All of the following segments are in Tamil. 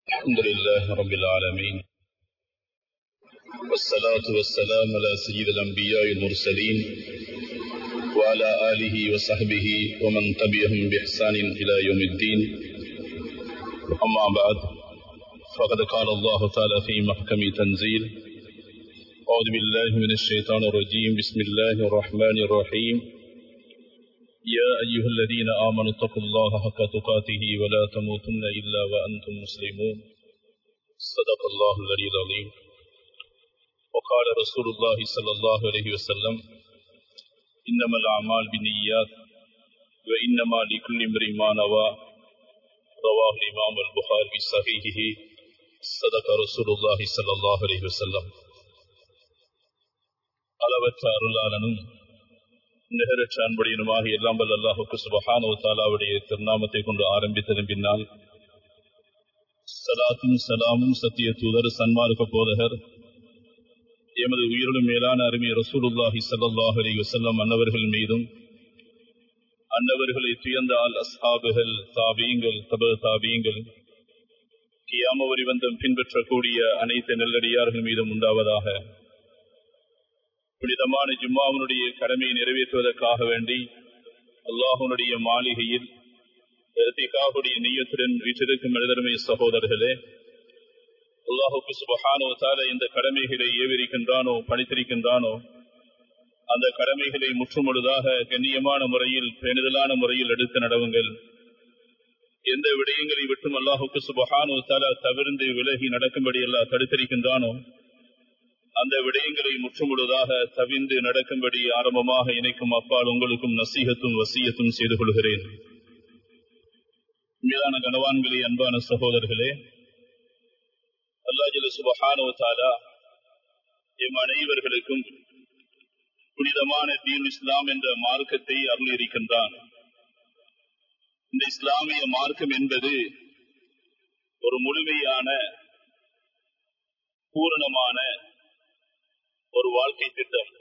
الحمد لله رب العالمين والصلاة والسلام على سيد الأنبياء المرسلين وعلى آله وصحبه ومن تبعهم بإحسان إلى يوم الدين أما بعد فقد قال الله تعالى في محكم تنزيل أعوذ بالله من الشيطان الرجيم بسم الله الرحمن الرحيم يا أيها الذين آمنوا اتقوا الله حق تقاته ولا تموتن إلا وأنتم مسلمون صدق الله العلي العظيم وقال رسول الله صلى الله عليه وسلم إنما الأعمال بالنيات وإنما لكل امرئ ما نوى رواه الإمام البخاري في صحيحه صدق رسول الله صلى الله عليه وسلم அளவற்ற அருளாளனும் நிகரற்ற அன்படியினுமாக எல்லாம் வல்ல அல்லாஹுக்கு சுபஹானோ தாலாவுடைய திருநாமத்தை கொண்டு ஆரம்பித்ததன் பின்னால் சலாத்தும் சலாமும் சத்திய தூதர் சன்மார்க்க போதகர் எமது உயிரிலும் மேலான அருமை ரசூலுல்லாஹி சல்லாஹ் அலி வசல்லம் அன்னவர்கள் மீதும் அன்னவர்களை துயர்ந்தால் அஸ்ஹாபுகள் தாபியங்கள் தப தாபியங்கள் கியாமவரி வந்தம் பின்பற்றக்கூடிய அனைத்து நெல்லடியார்கள் மீதும் உண்டாவதாக புனிதமான ஜும்மாவனுடைய கடமையை நிறைவேற்றுவதற்காக வேண்டி அல்லாஹனுடைய மாளிகையில் திகாவுடைய நீயத்துடன் வீற்றிருக்கும் எழுதருமை சகோதரர்களே அல்லாஹுக்கு சுபஹானோ தால இந்த கடமைகளை ஏவிருக்கின்றானோ பணித்திருக்கின்றானோ அந்த கடமைகளை முற்றுமுழுதாக கண்ணியமான முறையில் பேணுதலான முறையில் எடுத்து நடவுங்கள் எந்த விடயங்களை விட்டும் அல்லாஹுக்கு சுபஹானோ தால தவிர்ந்து விலகி நடக்கும்படி எல்லாம் தடுத்திருக்கின்றானோ அந்த விடயங்களை முற்றுமுழுதாக தவிந்து நடக்கும்படி ஆரம்பமாக இணைக்கும் அப்பால் உங்களுக்கும் நசீகத்தும் வசியத்தும் செய்து கொள்கிறேன் மீதான கனவான்களே அன்பான சகோதரர்களே அல்லாஜல சுபஹானோதாலா எம் அனைவர்களுக்கும் புனிதமான தீன் இஸ்லாம் என்ற மார்க்கத்தை அருள் இருக்கின்றான் இந்த இஸ்லாமிய மார்க்கம் என்பது ஒரு முழுமையான பூரணமான ஒரு வாழ்க்கை திட்டம்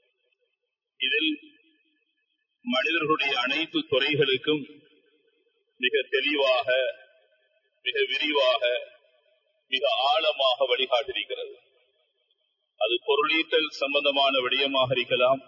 இதில் மனிதர்களுடைய அனைத்து துறைகளுக்கும் மிக தெளிவாக மிக விரிவாக மிக ஆழமாக வழிகாட்டிருக்கிறது அது பொருளீட்டல் சம்பந்தமான விடயமாக இருக்கலாம்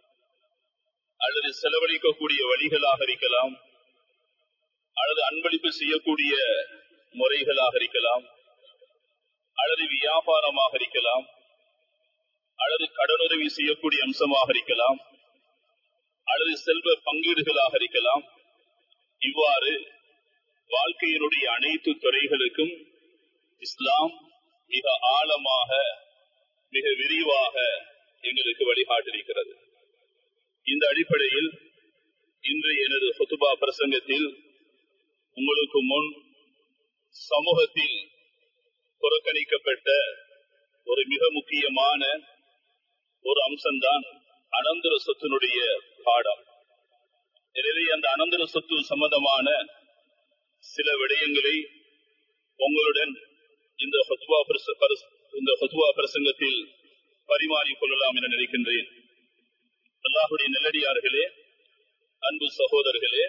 அல்லது செலவழிக்கக்கூடிய வழிகளாக இருக்கலாம் அல்லது அன்பளிப்பு செய்யக்கூடிய முறைகளாக இருக்கலாம் அல்லது வியாபாரமாக இருக்கலாம் அல்லது கடனுதவி செய்யக்கூடிய அம்சமாக இருக்கலாம் அல்லது செல்வ பங்கீடுகளாக இருக்கலாம் இவ்வாறு வாழ்க்கையினுடைய அனைத்து துறைகளுக்கும் இஸ்லாம் மிக ஆழமாக மிக விரிவாக எங்களுக்கு வழிகாட்டிருக்கிறது இந்த அடிப்படையில் இன்று எனது சொத்துபா பிரசங்கத்தில் உங்களுக்கு முன் சமூகத்தில் புறக்கணிக்கப்பட்ட ஒரு மிக முக்கியமான ஒரு அம்சம்தான் அனந்தர சொத்தினுடைய பாடம் எனவே அந்த அனந்தர சொத்து சம்பந்தமான சில விடயங்களை உங்களுடன் இந்த இந்த ஹொத்துவா பிரசங்கத்தில் பரிமாறிக் கொள்ளலாம் என நினைக்கின்றேன் அல்லாஹுடைய நெல்லடியார்களே அன்பு சகோதரர்களே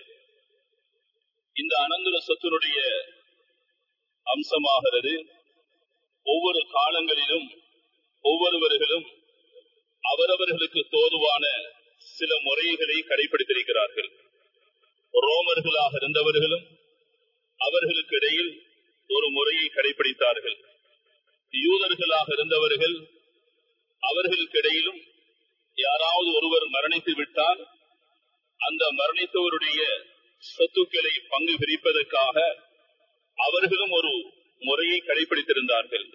இந்த அனந்தர சொத்தினுடைய அம்சமாகிறது ஒவ்வொரு காலங்களிலும் ஒவ்வொருவர்களும் அவரவர்களுக்கு தோதுவான சில முறைகளை கடைபிடித்திருக்கிறார்கள் ரோமர்களாக இருந்தவர்களும் அவர்களுக்கு இடையில் ஒரு முறையை கடைபிடித்தார்கள் யூதர்களாக இருந்தவர்கள் அவர்களுக்கு இடையிலும் யாராவது ஒருவர் மரணித்து விட்டால் அந்த மரணித்தவருடைய சொத்துக்களை பங்கு பிரிப்பதற்காக அவர்களும் ஒரு முறையை கடைபிடித்திருந்தார்கள்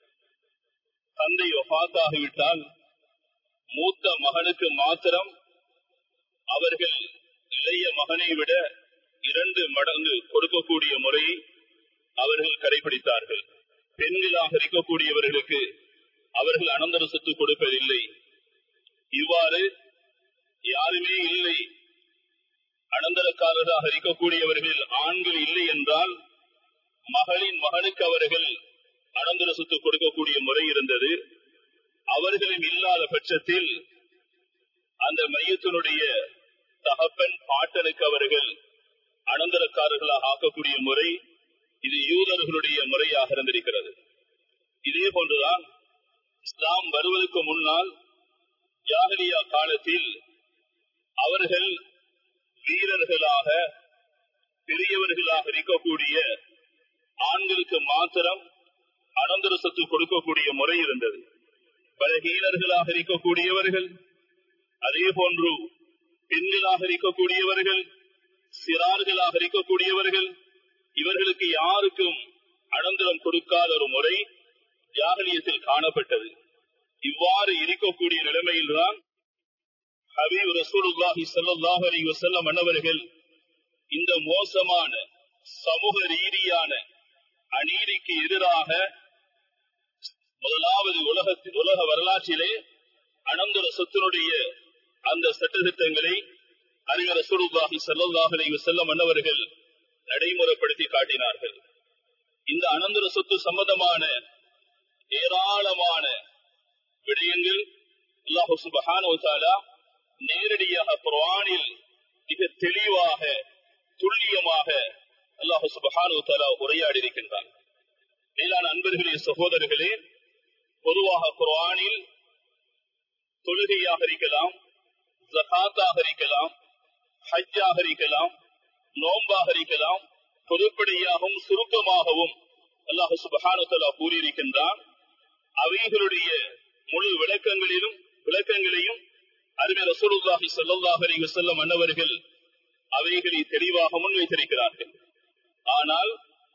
தந்தை ஒபாத்தாகிவிட்டால் மூத்த மகனுக்கு மாத்திரம் அவர்கள் இளைய மகனை விட இரண்டு மடங்கு கொடுக்கக்கூடிய முறையை அவர்கள் கடைபிடித்தார்கள் பெண்களாக இருக்கக்கூடியவர்களுக்கு அவர்கள் அனந்தர சொத்து கொடுப்பதில்லை இவ்வாறு யாருமே இல்லை அனந்தரக்காரராக இருக்கக்கூடியவர்கள் ஆண்கள் இல்லை என்றால் மகளின் மகனுக்கு அவர்கள் அனந்தர சொத்து கொடுக்கக்கூடிய முறை இருந்தது அவர்களும் இல்லாத பட்சத்தில் அந்த மையத்தினுடைய தகப்பன் பாட்டனுக்கு அவர்கள் அனந்தரக்காரர்களாக ஆக்கக்கூடிய முறை இது யூதர்களுடைய முறையாக இருந்திருக்கிறது இதே போன்றுதான் இஸ்லாம் வருவதற்கு முன்னால் ஜாகலியா காலத்தில் அவர்கள் வீரர்களாக பெரியவர்களாக இருக்கக்கூடிய ஆண்களுக்கு மாத்திரம் அனந்தர சொத்து கொடுக்கக்கூடிய முறை இருந்தது பலகீனர்களாக இருக்கக்கூடியவர்கள் அதே போன்று பெண்களாக இருக்கக்கூடியவர்கள் சிறார்களாக இருக்கக்கூடியவர்கள் இவர்களுக்கு யாருக்கும் அனந்தரம் கொடுக்காத ஒரு முறை ஜாகலியத்தில் காணப்பட்டது இவ்வாறு இருக்கக்கூடிய நிலைமையில்தான் ஹபீப் ரசூலுல்லாஹி ஸல்லல்லாஹு அலைஹி வஸல்லம் அன்னவர்கள் இந்த மோசமான சமூக ரீதியான அநீதிக்கு எதிராக முதலாவது உலகத்தில் உலக வரலாற்றிலே அனந்தர சொத்தினுடைய அந்த சட்டத்திட்டங்களை அறிஞர் ரசூலுல்லாஹி ஸல்லல்லாஹு அலைஹி வஸல்லம் அன்னவர்கள் நடைமுறைப்படுத்தி காட்டினார்கள் இந்த அனந்தர சொத்து சம்பந்தமான ஏராளமான விடயங்கள் அல்லாஹு சுபஹானஹு தஆலா நேரடியாக குர்ஆனில் மிக தெளிவாக துல்லியமாக அல்லாஹு சுபஹானஹு தஆலா உரையாடி இருக்கின்றார் மேலான அன்பர்களே சகோதரர்களே பொதுவாக குர்ஆனில் தொழுகையாக இருக்கலாம் ஜகாத்தாக இருக்கலாம் ஹஜ்ஜாக இருக்கலாம் நோம்பாக இருக்கலாம் பொதுப்படியாகவும் சுருக்கமாகவும் அல்லாஹு சுபஹானஹு தஆலா கூறியிருக்கின்றான் அவைகளுடைய முழு விளக்கங்களிலும் விளக்கங்களையும் அறிஞர் ரசூலுல்லாஹி ஸல்லல்லாஹு அலைஹி வஸல்லம் அன்னவர்கள் அவைகளை தெளிவாக முன்வைத்திருக்கிறார்கள் ஆனால்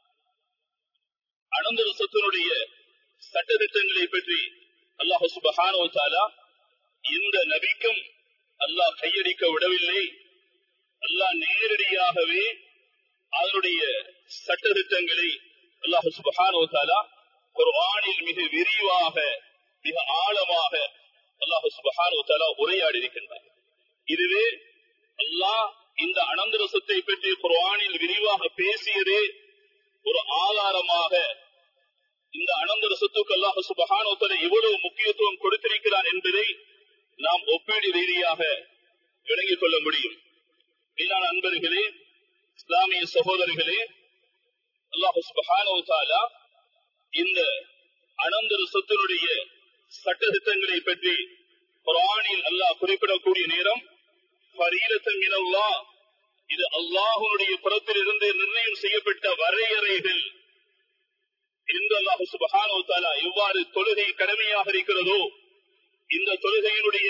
அனந்தர சொத்தினுடைய சட்டத்திட்டங்களை பற்றி அல்லாஹு சுபஹானஹு தஆலா இந்த நபிக்கும் அல்லாஹ் கையடிக்க விடவில்லை அல்லாஹ் நேரடியாகவே அதனுடைய சட்டத்திட்டங்களை அல்லாஹு சுபஹானஹு தஆலா குர்ஆனில் மிக விரிவாக மிக ஆழமாக அல்லாஹு சுபஹானஹு தஆலா உரையாடி இருக்கின்றார் இதுவே அல்லாஹ் இந்த அனந்தர சொத்தை பற்றி குர்ஆனில் விரிவாக பேசியதே ஒரு ஆதாரமாக இந்த அனந்தர சொத்துக்கு அல்லாஹு சுபஹானஹு தஆலா எவ்வளவு முக்கியத்துவம் கொடுத்திருக்கிறார் என்பதை நாம் ஒப்பீடு ரீதியாக விளங்கிக் கொள்ள முடியும் மேலான அன்பர்களே இஸ்லாமிய சகோதரர்களே அல்லாஹு சுபஹானஹு தஆலா இந்த அனந்தர சொத்தினுடைய சட்டத்திட்டங்களை பற்றி குரானில் அல்லாஹ் குறிப்பிடக்கூடிய நேரம் இது அல்லாஹுடைய புறத்தில் இருந்து நிர்ணயம் செய்யப்பட்ட வரையறைகள் என்று அல்லாஹு சுபஹானோ தாலா எவ்வாறு தொழுகை கடமையாக இருக்கிறதோ இந்த தொழுகையினுடைய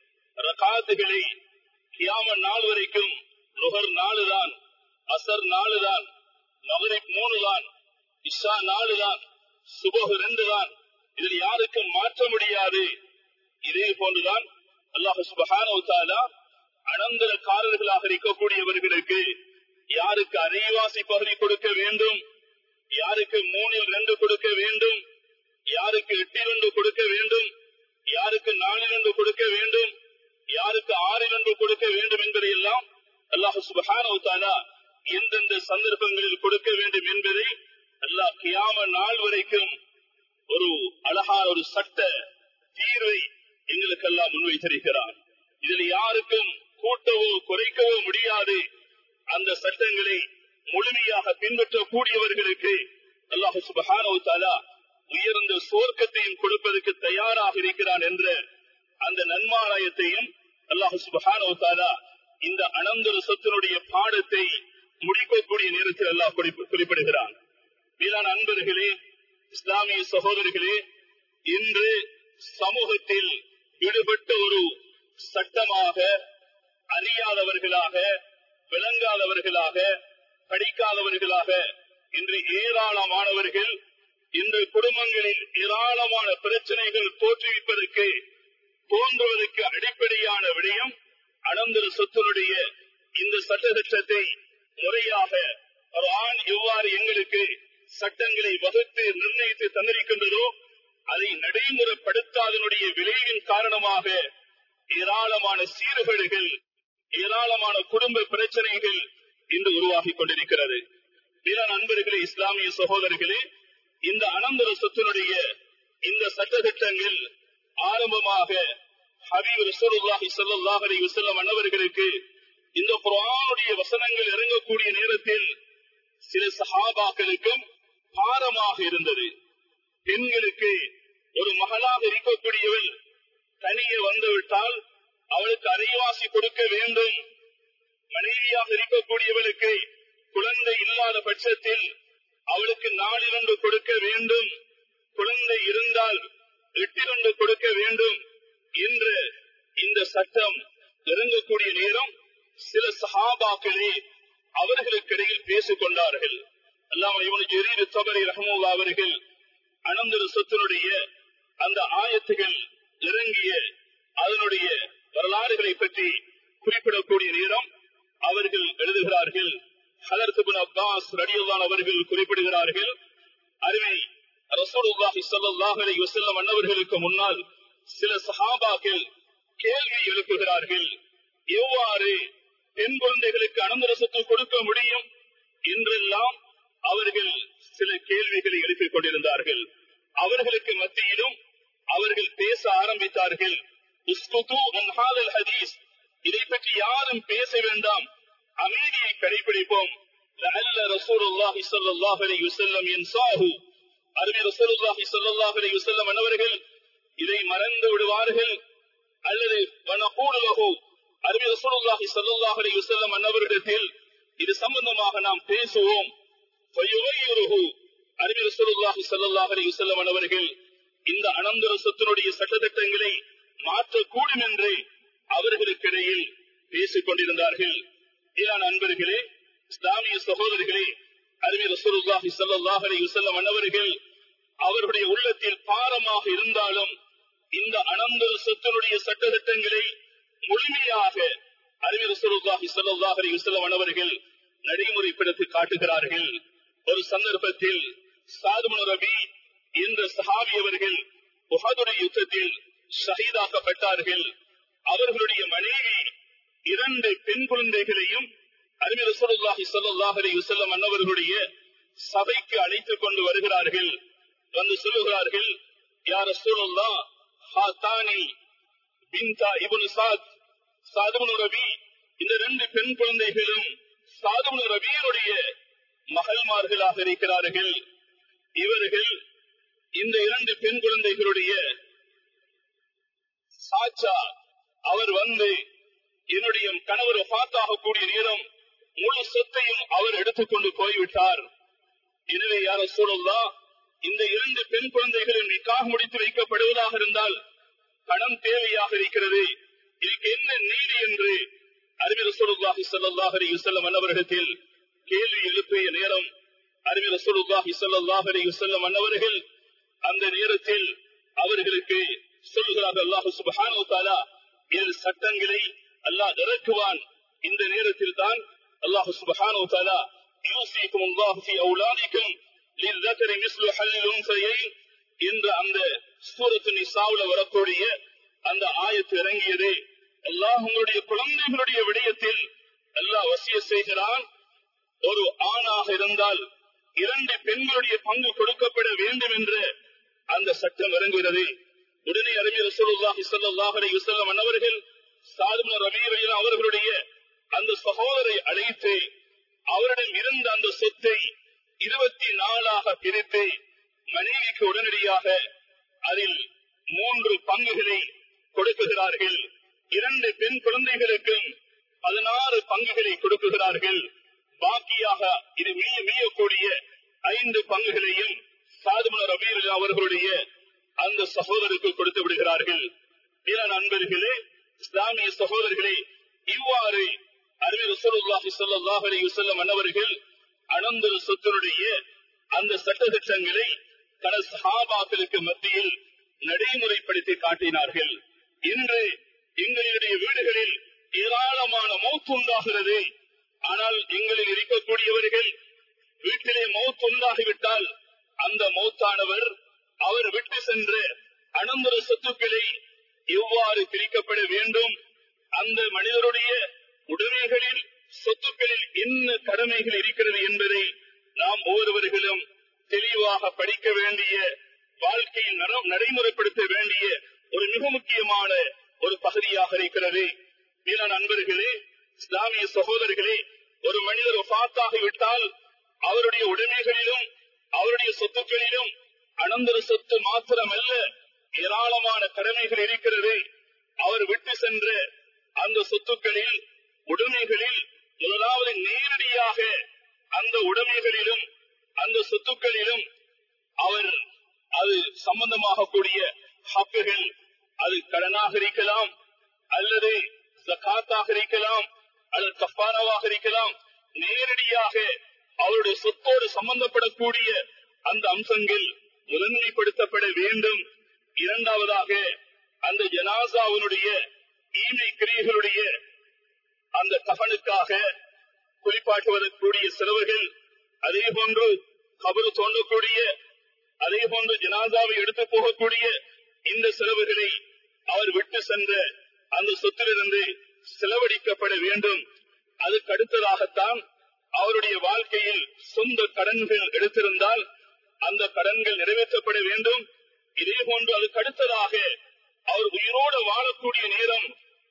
ரகாத்துகளை கியாம நாள் வரைக்கும் நுகர் நாலு தான் அசர் நாலு தான் நகரிப் மூணு தான் இஷா நாலு தான் சுபகு ரெண்டு தான் இதில் யாருக்கும் மாற்ற முடியாது இதே போன்றுதான் அல்லாஹு சுபஹானா அனந்தரக்காரர்களாக இருக்கக்கூடியவர்களுக்கு யாருக்கு அரைவாசி பகுதி கொடுக்க வேண்டும் யாருக்கு மூணில் ரெண்டு கொடுக்க வேண்டும் யாருக்கு எட்டிரண்டு கொடுக்க வேண்டும் யாருக்கு நாலிரண்டு கொடுக்க வேண்டும் யாருக்கு ஆறிரண்டு கொடுக்க வேண்டும் என்பதையெல்லாம் அல்லாஹு சுபஹானா எந்தெந்த சந்தர்ப்பங்களில் கொடுக்க வேண்டும் என்பதை அல்லாஹ் கியாம நாள் வரைக்கும் ஒரு அழகான ஒரு சட்ட தீர்வை எங்களுக்கெல்லாம் முன்வைத்திருக்கிறான் இதில் யாருக்கும் கூட்டவோ குறைக்கவோ முடியாது அந்த சட்டங்களை முழுமையாக பின்பற்றக்கூடியவர்களுக்கு அல்லாஹு சுபஹானோ தாலா உயர்ந்த சோர்க்கத்தையும் கொடுப்பதற்கு தயாராக இருக்கிறான் என்ற அந்த நன்மாராயத்தையும் அல்லாஹு சுபஹானோ தாலா இந்த அனந்தர சொத்தினுடைய பாடத்தை முடிக்கக்கூடிய நேரத்தில் அல்லாஹ் குறிப்பிடுகிறான் மேலான அன்பர்களே இஸ்லாமிய சகோதரர்களே இன்று சமூகத்தில் ஈடுபட்ட ஒரு சட்டமாக அறியாதவர்களாக விளங்காதவர்களாக படிக்காதவர்களாக இன்று ஏராளமானவர்கள் இன்று குடும்பங்களில் ஏராளமான பிரச்சனைகள் தோற்றுவிப்பதற்கு தோன்றுவதற்கு அடிப்படையான விடயம் அனந்தர சொத்தினுடைய இந்த சட்டத்திட்டத்தை முறையாக ஒரு ஆண் எவ்வாறு எங்களுக்கு சட்டங்களை வகுத்து நிர்ணயித்து தந்திருக்கின்றதோ அதை நடைமுறைப்படுத்தாதனுடைய விளைவின் காரணமாக ஏராளமான சீர்கேடுகள் ஏராளமான குடும்ப பிரச்சனைகள் இன்று உருவாகி கொண்டிருக்கிறது பிற நண்பர்களே இஸ்லாமிய சகோதரர்களே இந்த அனந்தர சொத்தினுடைய இந்த சட்டத்திட்டங்கள் ஆரம்பமாக ஹபீப் ரசூலுல்லாஹி ஸல்லல்லாஹு அலைஹி வஸல்லம் அன்னவர்களுக்கு இந்த குர்ஆனுடைய வசனங்கள் இறங்கக்கூடிய நேரத்தில் சில சஹாபாக்களுக்கும் பாரமாக இருந்தது பெண்களுக்கு ஒரு மகளாக இருக்கக்கூடியவள் தனியே வந்துவிட்டால் அவளுக்கு அரைவாசி கொடுக்க வேண்டும் மனைவியாக இருக்கக்கூடியவளுக்கு குழந்தை இல்லாத பட்சத்தில் அவளுக்கு நாளிரண்டு கொடுக்க வேண்டும் குழந்தை இருந்தால் எட்டிரண்டு கொடுக்க வேண்டும் என்று இந்த சட்டம் இறங்கக்கூடிய நேரம் சில சஹாபாக்களே அவர்களுக்கு இடையில் பேசிக் கொண்டார்கள் அல்லாம இவனுக்கு எரிவு தபரி ரஹமுல்லா அவர்கள் அனந்தர சொத்தினுடைய அந்த ஆயத்துகள் இறங்கிய அதனுடைய வரலாறுகளை பற்றி குறிப்பிடக்கூடிய நேரம் அவர்கள் எழுதுகிறார்கள் ஹலர்துபின் அப்பாஸ் ரடியுல்லான் அவர்கள் குறிப்பிடுகிறார்கள் அருமை ரசூலுல்லாஹி ஸல்லல்லாஹு அலைஹி வஸல்லம் அன்னவர்களுக்கு முன்னால் சில சஹாபாக்கள் கேள்வி எழுப்புகிறார்கள் எவ்வாறு பெண் குழந்தைகளுக்கு அனந்தரசத்து கொடுக்க முடியும் என்றெல்லாம் அவர்கள் சில கேள்விகளை எழுப்பிக் கொண்டிருந்தார்கள் அவர்களுக்கு மத்தியிலும் அவர்கள் பேச ஆரம்பித்தார்கள் ஹதீஸ் இதை பற்றி யாரும் பேச வேண்டாம் அமைதியை கடைபிடிப்போம் அவர்கள் இதை மறந்து விடுவார்கள் அல்லது அருமை ரசூலுல்லாஹி ஸல்லல்லாஹு அலைஹி வஸல்லம் அன்னவரிடத்தில் இது சம்பந்தமாக நாம் பேசுவோம் அருமை ரசூலுல்லாஹி ஸல்லல்லாஹு அலைஹி வஸல்லம் அன்னவர்கள் இந்த அனந்தர சொத்தினுடைய சட்டத்திட்டங்களை மாற்றக்கூடும் என்று அவர்களுக்கிடையில் பேசிக் கொண்டிருந்தார்கள் ஈரான் அன்பர்களே இஸ்லாமிய சகோதரர்களே அருமை ரசூலுல்லாஹி ஸல்லல்லாஹு அலைஹி வஸல்லம் அன்னவர்கள் அவருடைய உள்ளத்தில் பாரமாக இருந்தாலும் இந்த அனந்தர சொத்தினுடைய சட்டத்திட்டங்களை முழுமையாக அறிவியல் சொல்லாஹி சொல்லாஹரி விசலம் அவர்கள் நடைமுறைப்படுத்தி காட்டுகிறார்கள் ஒரு சந்தர்ப்பத்தில் சாதுமன் ரபி என்ற சஹாபி அவர்கள் உஹதுடைய யுத்தத்தில் ஷஹீதாக்கப்பட்டார்கள் அவர்களுடைய மனைவி இரண்டு பெண் குழந்தைகளையும் அறிவியல் சொல்லாஹி சொல்லாஹரி விசல்லம் அன்னவர்களுடைய சபைக்கு அழைத்துக் கொண்டு வருகிறார்கள் வந்து சொல்லுகிறார்கள் யார் சூழல்லா ஹாத்தானி பின்தா இபுன் சாத் சாதுமனு ரபி இந்த ரெண்டு பெண் குழந்தைகளும் சாதுமனு ரபியினுடைய மகள்மார்களாக இருக்கிறார்கள் இவர்கள் இந்த இரண்டு பெண் குழந்தைகளுடைய சாச்சா அவர் வந்து என்னுடைய கணவர் பாத்தாக கூடிய நேரம் முழு சொத்தையும் அவர் எடுத்துக்கொண்டு போய்விட்டார் எனவே யார சூழல்லா இந்த இரண்டு பெண் குழந்தைகளின் நிக்காக முடித்து வைக்கப்படுவதாக இருந்தால் பணம் தேவையாக இருக்கிறது இதுக்கு என்ன நீதி என்று அறிவியல் சொல்லாஹி சல்லாஹரி யுசல்லம் அன்னவர்களிடத்தில் கேள்வி எழுப்பிய நேரம் அறிவியல் சொல்லாஹி சல்லாஹரி யுசல்லம் அன்னவர்கள் அந்த நேரத்தில் அவர்களுக்கு சொல்லுகிறார்கள் அல்லாஹு சுபஹானோ தாலா இது சட்டங்களை அல்லாஹ் இறக்குவான் இந்த நேரத்தில் தான் அல்லாஹு சுபஹானோ தாலா யூசிக்கும் அல்லாஹு அவுலாதிக்கும் என்ற அந்த சூரத்து நிசாவுல வரக்கூடிய அந்த ஆயத்து இறங்கியது அல்லாஹ் உங்களுடைய குழந்தைகளுடைய விடயத்தில் அல்லாஹ் வசிய செய்கிறான் ஒரு ஆணாக இருந்தால் இரண்டு பெண்களுடைய பங்கு கொடுக்கப்பட வேண்டும் என்று அந்த சட்டம் இறங்குகிறது உடனே அறிஞர் சொல்லுல்லாஹி சல்லாஹரை யுசல்லம் அன்னவர்கள் சாதும ரபீரையில் அவர்களுடைய அந்த சகோதரை அழைத்து அவரிடம் இருந்த அந்த சொத்தை இருபத்தி நாலாக பிரித்து மனைவிக்கு உடனடியாக அதில் மூன்று பங்குகளை கொடுக்குகிறார்கள் இரண்டு பெண் குழந்தைகளுக்கும் பதினாறு பங்குகளை கொடுக்குகிறார்கள் பாக்கியாக இது மீய மீயக்கூடிய ஐந்து பங்குகளையும் சாதுமன ரபீர் அவர்களுடைய அந்த சகோதரருக்கு கொடுத்து விடுகிறார்கள் பிற நண்பர்களே இஸ்லாமிய சகோதரர்களே இவ்வாறு அறிவியல் சொல்லாஹி சொல்லாஹ் அலி வசல்லம் அன்னவர்கள் அனந்தர சொத்தினுடைய அந்த சட்டத்திட்டங்களை தன சஹாபாக்களுக்கு மத்தியில் நடைமுறைப்படுத்தி காட்டினார்கள் இன்று எங்களுடைய வீடுகளில் ஏராளமான மௌத்து உண்டாகிறது ஆனால் எங்களில் இருக்கக்கூடியவர்கள் வீட்டிலே மௌத்து உண்டாகிவிட்டால் அந்த மௌத்தானவர் அவர் விட்டு சென்ற அனந்தர சொத்துக்களை எவ்வாறு பிரிக்கப்பட வேண்டும் அந்த மனிதருடைய உடைமைகளில் சொத்துக்களில் என்ன கடமைகள் இருக்கிறது என்பதை நாம் ஒவ்வொருவர்களும் தெளிவாக படிக்க வேண்டிய வாழ்க்கையில் நடைமுறைப்படுத்த வேண்டிய ஒரு மிக முக்கியமான ஒரு பகுதியாக இருக்கிறது வீர நண்பர்களே இஸ்லாமிய சகோதரர்களே ஒரு மனிதர் ஒஃபாத்தாகி விட்டால் அவருடைய உடைமைகளிலும் அவருடைய சொத்துக்களிலும் அனந்தர சொத்து மாத்திரமல்ல ஏராளமான கடமைகள் இருக்கிறது அவர் விட்டு சென்ற அந்த சொத்துக்களில் உடைமைகளில் முதலாவது நேரடியாக அந்த உடைமைகளிலும் அந்த சொத்துக்களிலும் அவர் அது சம்பந்தமாக கூடிய ஹக்குகள் அது கடனாக இருக்கலாம் அல்லது ஜக்காத்தாக இருக்கலாம் அல்லது கஃபாராவாக இருக்கலாம் நேரடியாக அவருடைய சொத்தோடு சம்பந்தப்படக்கூடிய அந்த அம்சங்கள் முதன்மைப்படுத்தப்பட வேண்டும் இரண்டாவதாக அந்த ஜனாசாவினுடைய ஈமை கிரியைகளுடைய அந்த கஃனுக்காக குளிப்பாட்டுவதற்குரிய செலவுகள் அதே போன்று கபரு தோன்றக்கூடிய அதே போன்று ஜனாதாவை எடுத்து போகக்கூடிய இந்த செலவுகளை அவர் விட்டு சென்ற அந்த சொத்திலிருந்து செலவழிக்கப்பட வேண்டும் அதுக்கு அடுத்ததாகத்தான் அவருடைய வாழ்க்கையில் சொந்த கடன்கள் எடுத்திருந்தால் அந்த கடன்கள் நிறைவேற்றப்பட வேண்டும் இதே போன்று அதுக்கு அடுத்ததாக அவர் உயிரோடு வாழக்கூடிய நேரம்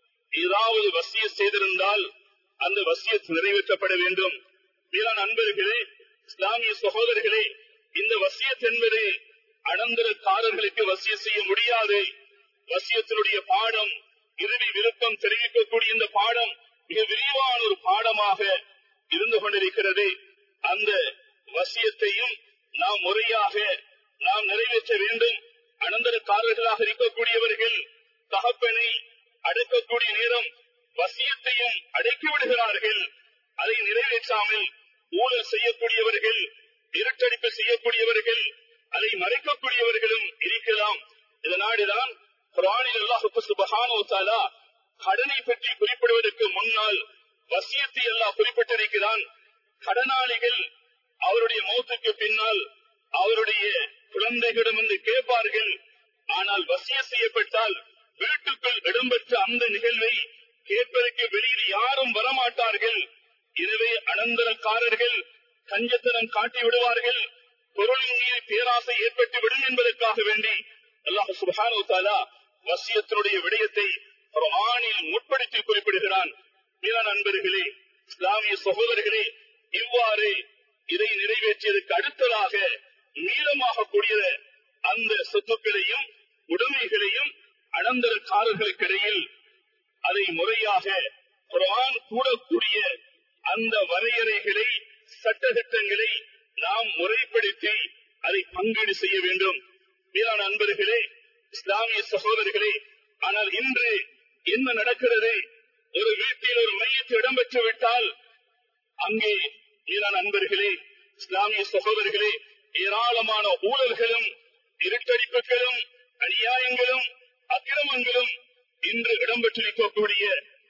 ஏதாவது வசிய செய்திருந்தால் அந்த வசியத் நிறைவேற்றப்பட வேண்டும் வீரான் அன்பர்களே இஸ்லாமிய சகோதரர்களே இந்த வசியத் என்பது அனந்தரக்காரர்களுக்கு வசிய செய்ய முடியாது வசியத்தினுடைய பாடம் இறுதி விருப்பம் தெரிவிக்கக்கூடிய இந்த பாடம் மிக விரிவான ஒரு பாடமாக இருந்து கொண்டிருக்கிறது அந்த வசியத்தையும் நாம் முறையாக நாம் நிறைவேற்ற வேண்டும் அனந்தரக்காரர்களாக இருக்கக்கூடியவர்கள் தகப்பனை அடக்கக்கூடிய நேரம் வசியத்தையும் அடக்கி விடுகிறார்கள் அதை நிறைவேற்றாமல் ஊழல் செய்யக்கூடியவர்கள் இருட்டடிப்பு செய்யக்கூடியவர்கள் அதை மறைக்கக்கூடியவர்களும் இருக்கலாம் இதனாடிதான் குரானில் அல்லாஹுக்கு சுபஹானோ கடனை பற்றி குறிப்பிடுவதற்கு முன்னால் வசியத்தை எல்லாம் குறிப்பிட்டிருக்கிறான் கடனாளிகள் அவருடைய மௌத்துக்கு பின்னால் அவருடைய குழந்தைகளிடம் வந்து கேட்பார்கள் ஆனால் வசிய செய்யப்பட்டால் வீட்டுக்குள் இடம்பெற்ற அந்த நிகழ்வை கேட்பதற்கு வெளியில் யாரும் வரமாட்டார்கள் எனவே அனந்தரக்காரர்கள் கஞ்சத்தனம் காட்டி விடுவார்கள் பொருளின் மீது பேராசை ஏற்பட்டு விடும் என்பதற்காக வேண்டி அல்லாஹ் சுபானோ தாலா வசியத்தினுடைய விடயத்தை ஆணில் முற்படுத்தி குறிப்பிடுகிறான் மீதான நண்பர்களே இஸ்லாமிய சகோதரர்களே இவ்வாறு இதை நிறைவேற்றியதற்கு அடுத்ததாக மீளமாக கூடிய அந்த சொத்துக்களையும் உடைமைகளையும் அனந்தரக்காரர்களுக்கிடையில் அதை முறையாக குரான் கூடக்கூடிய அந்த வரையறைகளை சட்டத்திட்டங்களை நாம் முறைப்படுத்தி அதை பங்கீடு செய்ய வேண்டும் வீரான அன்பர்களே இஸ்லாமிய சகோதரர்களே ஆனால் இன்று என்ன நடக்கிறது ஒரு வீட்டில் ஒரு மையத்து இடம்பெற்று விட்டால் அங்கே வீரான அன்பர்களே இஸ்லாமிய சகோதரர்களே ஏராளமான ஊழல்களும் இருட்டடிப்புகளும் அநியாயங்களும் அக்கிரமங்களும் இன்று இடம்பெற்றிருக்கக்கூடிய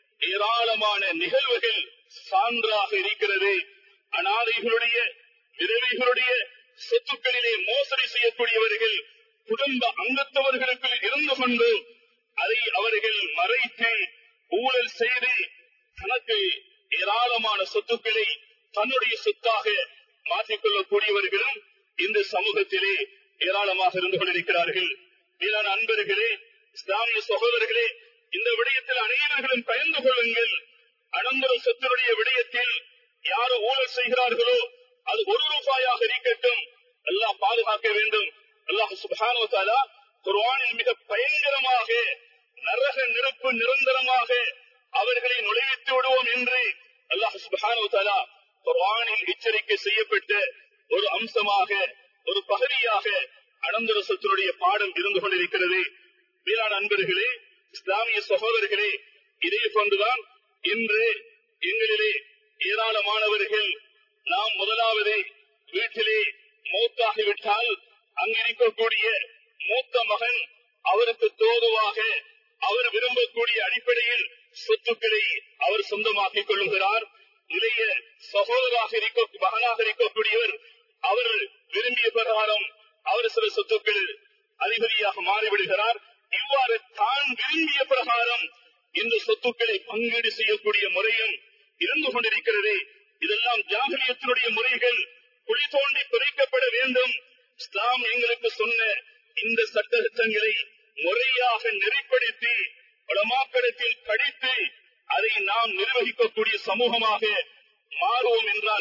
ஏராளமான நிகழ்வுகள் சான்றாக இருக்கிறது அனாதைகளுடைய விதவைகளுடைய சொத்துக்களிலே மோசடி செய்யக்கூடியவர்கள் குடும்ப அங்கத்தவர்களுக்கு இருந்து கொண்டு அதை அவர்கள் மறைத்து ஊழல் செய்து தனக்கு ஏராளமான சொத்துக்களை தன்னுடைய சொத்தாக மாற்றிக்கொள்ளக்கூடியவர்களும் இந்த சமூகத்திலே ஏராளமாக இருந்து கொண்டிருக்கிறார்கள் மேலான அன்பர்களே இஸ்லாமிய சகோதரர்களே இந்த விடயத்தில் அனைவர்களும் பயந்து கொள்ளுங்கள் அனந்தர சொத்தினுடைய விடயத்தில் யாரு ஊழல் செய்கிறார்களோ அது ஒரு ரூபாயாக இருக்கட்டும் எல்லாம் பாதுகாக்க வேண்டும் அல்லாஹ் சுபானோ தாலா குர்வானில் மிக பயங்கரமாக நரக நெருப்பு நிரந்தரமாக அவர்களை நுழைவித்து விடுவோம் என்று அல்லாஹ் சுபானோ தாலா குர்வானில் எச்சரிக்கை செய்யப்பட்ட ஒரு அம்சமாக ஒரு பகுதியாக அனந்தர சொத்தினுடைய பாடம் இருந்து கொண்டிருக்கிறது வீரான அன்பர்களே இஸ்லாமிய சகோதரர்களே இதே போன்றுதான் இன்று எங்களிலே ஏராளமானவர்கள் நாம் முதலாவது வீட்டிலே மூத்தாகிவிட்டால் அங்கிருக்கக்கூடிய மூத்த மகன் அவருக்கு தோதுவாக அவர் விரும்பக்கூடிய அடிப்படையில் சொத்துக்களை அவர் சொந்தமாக்கிக் கொள்ளுகிறார் இளைய சகோதராக இருக்க மகனாக இருக்கக்கூடியவர் அவர் விரும்பிய பிரகாரம் அவர் சில சொத்துக்கள் அதிபதியாக மாறிவிடுகிறார் இவ்வாறு தான் விரும்பிய பிரகாரம் இந்த சொத்துக்களை பங்கீடு செய்யக்கூடிய முறையும் இருந்து கொண்டிருக்கிறது இதெல்லாம் ஜாகலியத்தினுடைய முறைகள் குழி தோண்டி பிரிக்கப்பட வேண்டும் இஸ்லாம் எங்களுக்கு சொன்ன இந்த சட்டத்திட்டங்களை முறையாக நெறிப்படுத்தி வளமாக்கடத்தில் படித்து அதை நாம் நிர்வகிக்கக்கூடிய சமூகமாக மாறுவோம் என்றால்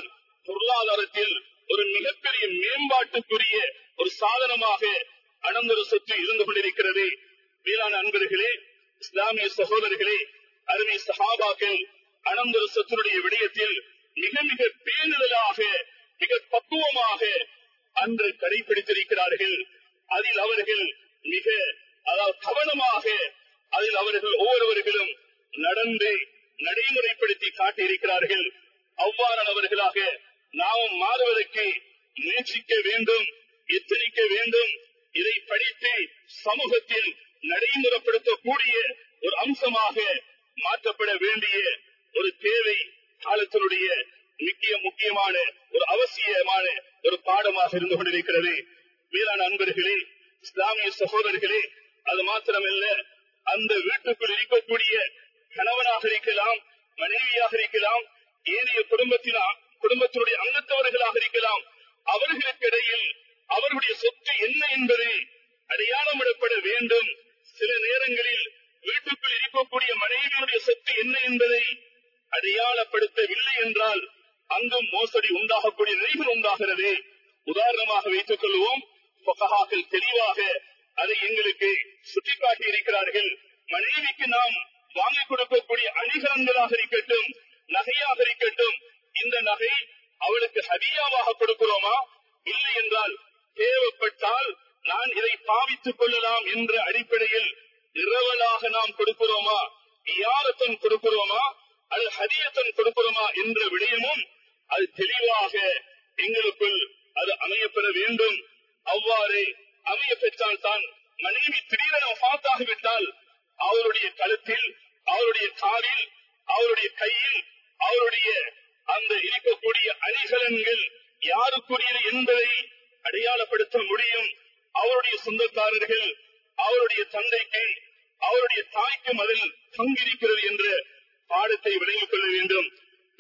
பொருளாதாரத்தில் ஒரு மிகப்பெரிய மேம்பாட்டுக்குரிய ஒரு சாதனமாக அனந்தர சொத்து இருந்து கொண்டிருக்கிறது மேலான அன்பர்களே இஸ்லாமிய சகோதரர்களே அருமை சஹாபாக்கள் அனந்தர சொத்தினுடைய விடயத்தில் மிக மிக பேணுதலாக மிக பக்குவமாக அன்று கடைபிடித்திருக்கிறார்கள் அதில் அவர்கள் மிக அதாவது கவனமாக அதில் அவர்கள் ஒவ்வொருவர்களும் நடந்து நடைமுறைப்படுத்தி காட்டியிருக்கிறார்கள் அவ்வாறானவர்களாக நாமும் மாறுவதற்கு முயற்சிக்க வேண்டும் எச்சரிக்க வேண்டும் இதை படித்து சமூகத்தில் நடைமுறைப்படுத்தக்கூடிய ஒரு அம்சமாக மாற்றப்பட வேண்டிய ஒரு தேவை காலத்தினுடைய முக்கிய முக்கியமான ஒரு அவசியமான ஒரு பாடமாக இருந்து கொண்டிருக்கிறது வீரான அன்பர்களே இஸ்லாமிய சகோதரர்களே அது மாத்திரமல்ல அந்த வீட்டுக்குள் இருக்கக்கூடிய கணவனாக இருக்கலாம் மனைவியாக இருக்கலாம் ஏனைய குடும்பத்தினா குடும்பத்தினுடைய அங்கத்தவர்களாக இருக்கலாம் அவர்களுக்கு இடையில் அவர்களுடைய சொத்து என்ன என்பது அடையாளமிடப்பட வேண்டும் சில நேரங்களில் வீட்டுக்குள் இருக்கக்கூடிய மனைவியுடைய சொத்து என்ன என்பதை அடையாளப்படுத்தவில்லை என்றால் அங்கும் மோசடி உண்டாகக்கூடிய நிலைகள் உண்டாகிறது உதாரணமாக வைத்துக் கொள்வோம் பொகஹாக்கள் தெளிவாக அதை எங்களுக்கு சுட்டிக்காட்டி இருக்கிறார்கள் மனைவிக்கு நாம் வாங்கிக் கொடுக்கக்கூடிய அணிகலன்களாக இருக்கட்டும் நகையாக இருக்கட்டும் இந்த நகை அவளுக்கு ஹதியாவாக கொடுக்கிறோமா இல்லை என்றால் தேவைப்பட்டால் நான் இதை பாவித்துக் கொள்ளலாம் என்ற அடிப்படையில் இரவலாக நாம் கொடுக்கிறோமா யாரத்தன் கொடுக்கிறோமா அது ஹதியத்தன் கொடுக்கிறோமா என்ற விடயமும் அது தெளிவாக எங்களுக்குள் அது அமையப்பெற வேண்டும் அவ்வாறு அமைய பெற்றால் தான் மனைவி திடீரென பார்த்தாகிவிட்டால் அவருடைய கழுத்தில் அவருடைய காலில் அவருடைய கையில் அவருடைய அந்த இருக்கக்கூடிய அணிகலன்கள் யாருக்குரியது என்பதை அடையாளப்படுத்த முடியும் அவருடைய சொந்தக்காரர்கள் அவருடைய தந்தைக்கு அவருடைய தாய்க்கும் அதில் பங்கிருக்கிறது என்ற பாடத்தை விளங்கிக் கொள்ள வேண்டும்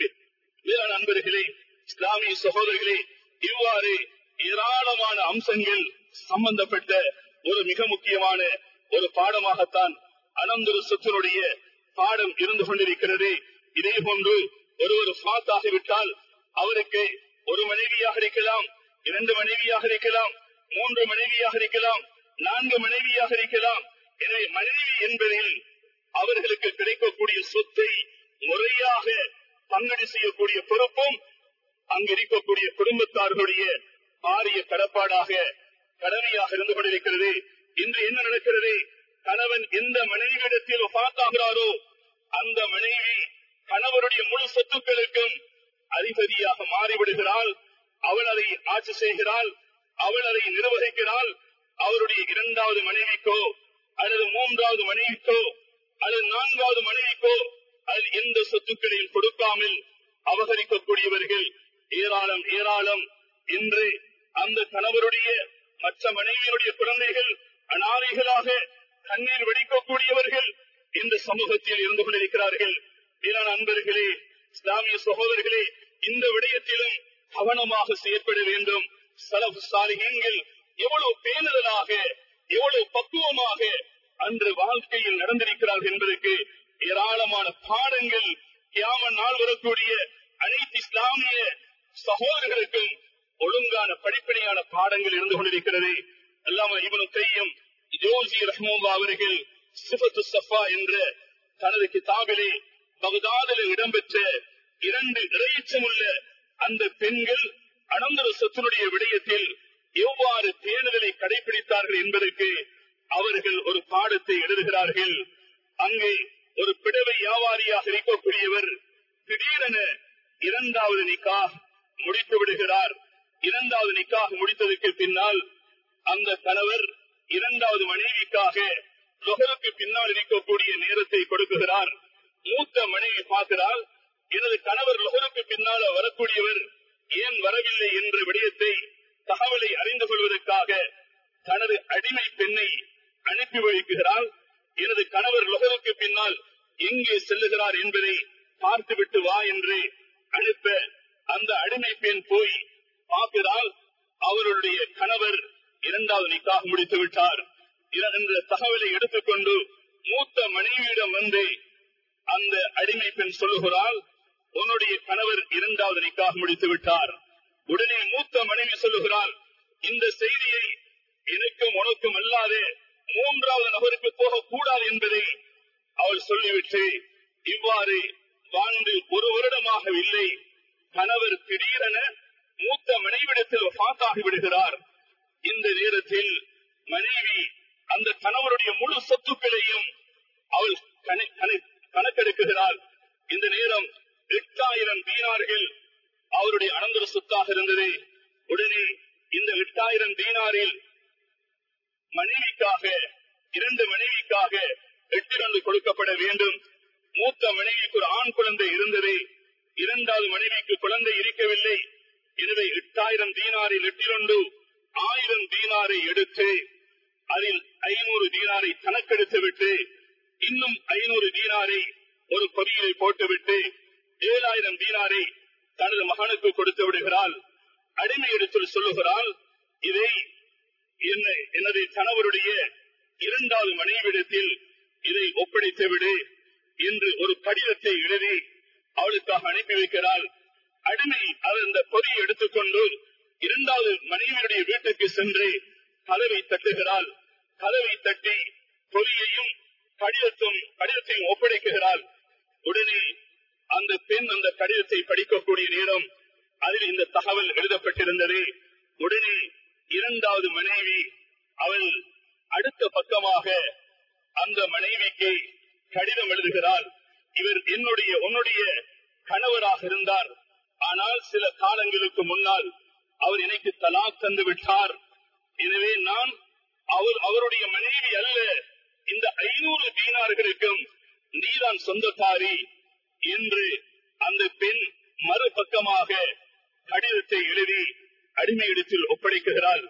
வேளாண் நண்பர்களே இஸ்லாமிய சகோதரர்களே இவ்வாறு ஏராளமான அம்சங்கள் சம்பந்தப்பட்ட ஒரு மிக முக்கியமான ஒரு பாடமாகத்தான் அனந்தர சொத்தினுடைய பாடம் இருந்து கொண்டிருக்கிறது இதே போன்று ஒருவர் ஃபாத் ஆகிவிட்டால் அவருக்கு ஒரு மனைவியாக இருக்கலாம் இரண்டு மனைவியாக இருக்கலாம் மூன்று மனைவியாக இருக்கலாம் நான்கு மனைவியாக இருக்கலாம் எனவே மனைவி என்பதில் அவர்களுக்கு கிடைக்கக்கூடிய சொத்தை முறையாக பங்கடி செய்யக்கூடிய பொறுப்பும் அங்கு இருக்கக்கூடிய குடும்பத்தார்களுடைய பாரிய கடப்பாடாக கடமையாக இருந்து கொண்டிருக்கிறது இன்று என்ன நடக்கிறது கணவன் எந்த மனைவியிடத்தில் பார்த்தாகிறாரோ அந்த மனைவி கணவருடைய முழு சொத்துக்களுக்கும் அதிபதியாக மாறிவிடுகிறாள் அவள் அதை ஆட்சி செய்கிறாள் அவள் அதை நிர்வகிக்கிறாள் அவருடைய இரண்டாவது மனைவிக்கோ அல்லது மூன்றாவது மனைவிக்கோ அல்லது நான்காவது மனைவிக்கோ அதில் எந்த சொத்துக்களையும் கொடுக்காமல் அபகரிக்கக்கூடியவர்கள் ஏராளம் ஏராளம் இன்று அந்த கணவருடைய மற்ற மனைவியருடைய குழந்தைகள் அனாதைகளாக கண்ணீர் வெடிக்கக்கூடியவர்கள் இந்த சமூகத்தில் இருந்து கொண்டிருக்கிறார்கள் வீரான அன்பர்களே இஸ்லாமிய சகோதரர்களே இந்த விடயத்திலும் கவனமாக செயற்பட வேண்டும் சலபு சாலிகங்கள் எவ்வளவு பேணுதலாக எவ்வளவு பக்குவமாக அன்று வாழ்க்கையில் நடந்திருக்கிறார்கள் என்பதற்கு ஏராளமான பாடங்கள் கியாம நாள் வரக்கூடிய அனைத்து இஸ்லாமிய சகோதரர்களுக்கும் ஒழுங்கான படிப்படியான பாடங்கள் இருந்து கொண்டிருக்கிறது அல்லாம இவனு கையும் ஜோசி ரஹ்மோல்லா அவர்கள் சிபத்து சஃபா என்ற தனது கிதாபிலே பகதாதில் இடம்பெற்ற இரண்டு இறையச்சமுள்ள அந்த பெண்கள் அனந்தர சொத்தினுடைய விடயத்தில் எவ்வாறு தேடுதலை கடைபிடித்தார்கள் என்பதற்கு அவர்கள் ஒரு பாடத்தை எழுதுகிறார்கள் அங்கே ஒரு பிடவை வியாபாரியாக இருக்கக்கூடியவர் திடீரென இரண்டாவது நிக்கா முடித்து விடுகிறார் இரண்டாவது நிக்காக முடித்ததற்கு பின்னால் அந்த கணவர் இரண்டாவது மனைவிக்காக லொகருக்கு பின்னால் இருக்கக்கூடிய நேரத்தை கொடுக்குகிறார் மூத்த மனைவி பார்க்கிறார் எனது கணவர் லொகருக்கு பின்னால வரக்கூடியவர் ஏன் வரவில்லை என்ற விடயத்தை தகவலை அறிந்து கொள்வதற்காக தனது அடிமை பெண்ணை அனுப்பி வைக்கிறார் எனது கணவர் லொகருக்கு பின்னால் எங்கே செல்லுகிறார் என்பதை பார்த்துவிட்டு வா என்று அனுப்ப அந்த அடிமை பெண் போய் பார்க்கிறால் அவருடைய கணவர் இரண்டாவது நிக்காக முடித்து விட்டார் என்ற தகவலை எடுத்துக்கொண்டு மூத்த மனைவியிடம் வந்து அந்த அடிமை பெண் சொல்லுகிறாள் உன்னுடைய கணவர் இரண்டாவது நிக்காக முடித்து விட்டார் உடனே மூத்த மனைவி சொல்லுகிறாள் இந்த செய்தியை எனக்கும் உனக்கும் அல்லாத மூன்றாவது நபருக்கு போகக்கூடாது என்பதை அவள் சொல்லிவிட்டு இவ்வாறு வாழ்ந்து ஒரு வருடமாக இல்லை கணவர் திடீரென மூத்த மனைவிடத்தில் பாத்தாகி விடுகிறார் இந்த நேரத்தில் மனைவி அந்த கணவருடைய முழு சொத்துக்களையும் அவள் கணக்கெடுக்குகிறாள் இந்த நேரம் எட்டாயிரம் தீனார்கள் அவருடைய அனந்தர சொத்தாக இருந்தது உடனே இந்த எட்டாயிரம் தீனாரில் மனைவிக்காக இரண்டு மனைவிக்காக எட்டிரண்டு கொடுக்கப்பட வேண்டும் மூத்த மனைவிக்கு ஒரு ஆண் குழந்தை இருந்தது இரண்டாவது மனைவிக்கு குழந்தை இருக்கவில்லை எனவே எட்டாயிரம் தீனாரில் எட்டிரண்டு ஆயிரம் தீனாரை எடுத்து அதில் ஐநூறு தீனாரை கணக்கெடுத்து விட்டு இன்னும் ஐநூறு தீனாரை ஒரு பொறியிலை போட்டுவிட்டு ஏழாயிரம் தீனாரை தனது மகனுக்கு கொடுத்து விடுகிறாள் அடிமை எடுத்து சொல்லுகிறாள் இதை எனது கணவருடைய இரண்டாவது மனைவிடத்தில் இதை ஒப்படைத்து விடு என்று ஒரு கடிதத்தை எழுதி அவளுக்காக அனுப்பி வைக்கிறாள் அடிமை அந்த பொறியை எடுத்துக்கொண்டு இரண்டாவது மனைவியுடைய வீட்டுக்கு சென்று கதவை தட்டுகிறாள் கதவை தட்டி பொறியையும் கடிதத்தும் கடிதத்தையும் ஒப்படைக்குகிறாள் உடனே அந்த பெண் அந்த கடிதத்தை படிக்கக்கூடிய நேரம் அதில் இந்த தகவல் எழுதப்பட்டிருந்தது உடனே இரண்டாவது மனைவி அவள் அடுத்த பக்கமாக அந்த மனைவிக்கு கடிதம் எழுதுகிறாள் இவர் என்னுடைய உன்னுடைய கணவராக இருந்தார் ஆனால் சில காலங்களுக்கு முன்னால் அவர் எனக்கு தலாக் தந்து விட்டார் எனவே நான் அவர் அவருடைய மனைவி அல்ல இந்த ஐநூறு தீனார்களுக்கும் நீதான் சொந்தக்காரி என்று அந்த பெண் மறுபக்கமாக கடிதத்தை எழுதி அடிமையிடத்தில் ஒப்படைக்குகிறாள்